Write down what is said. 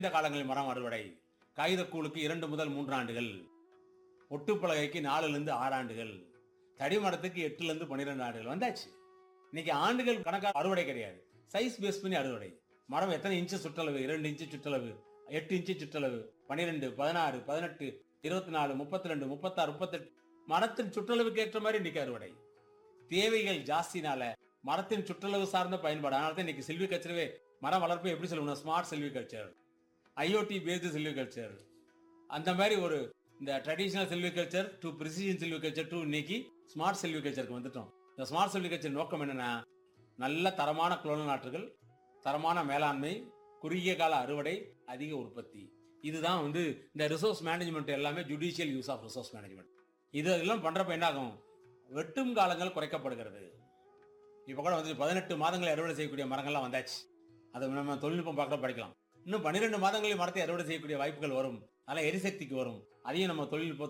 இந்த காலங்களில் மரம் அறுவடை காகிதக்கூழுக்கு இரண்டு முதல் மூன்று ஆண்டுகள் ஒட்டுப்பலகைக்கு நாலுல இருந்து ஆறு ஆண்டுகள் தடிமரத்துக்கு எட்டுல இருந்து பன்னிரெண்டு ஆண்டுகள் வந்தாச்சு இன்னைக்கு ஆண்டுகள் கணக்கா அறுவடை கிடையாது சைஸ் பேஸ் பண்ணி அறுவடை மரம் எத்தனை இன்ச்சு சுற்றளவு இரண்டு இன்ச்சு சுற்றளவு எட்டு இன்ச்சு சுற்றளவு பன்னிரெண்டு பதினாறு பதினெட்டு இருபத்தி நாலு முப்பத்தி ரெண்டு முப்பத்தாறு முப்பத்தெட்டு மரத்தின் சுற்றளவுக்கு ஏற்ற மாதிரி இன்னைக்கு அறுவடை தேவைகள் ஜாஸ்தினால மரத்தின் சுற்றளவு சார்ந்த பயன்பாடு அதனால தான் இன்னைக்கு செல்வி கல்ச்சரவே மரம் வளர்ப்பு எப்படி சொல்லணும் smart silviculture IOT based silviculture அந்த மாதிரி ஒரு இந்த traditional silviculture to precision silviculture to இன்னைக்கு ஸ்மார்ட் செல்வி கல்ச்சருக்கு வந்துட்டோம் இந்த ஸ்மார்ட் செல்வி கல்ச்சர் நோக்கம் என்னன்னா நல்ல தரமான குளோன நாற்றுகள் தரமான மேலாண்மை குறுகிய கால அறுவடை அதிக உற்பத்தி இதுதான் வந்து இந்த ரிசோர்ஸ் மேனேஜ்மெண்ட் எல்லாமே judicial use of resource management இது எல்லாம் பண்றப்ப என்ன ஆகும் வெட்டும் காலங்கள் குறைக்கப்படுகிறது இப்போ கூட வந்து பதினெட்டு மாதங்களை அறுவடை செய்யக்கூடிய மரங்கள்லாம் வந்தாச்சு அதை நம்ம தொழில்நுட்பம் பார்க்க படிக்கலாம் இன்னும் பன்னிரெண்டு மாதங்களில் மரத்தை அறுவடை செய்யக்கூடிய வாய்ப்புகள் வரும் அதனால எரிசக்திக்கு வரும் அதையும் நம்ம தொழில்நுட்ப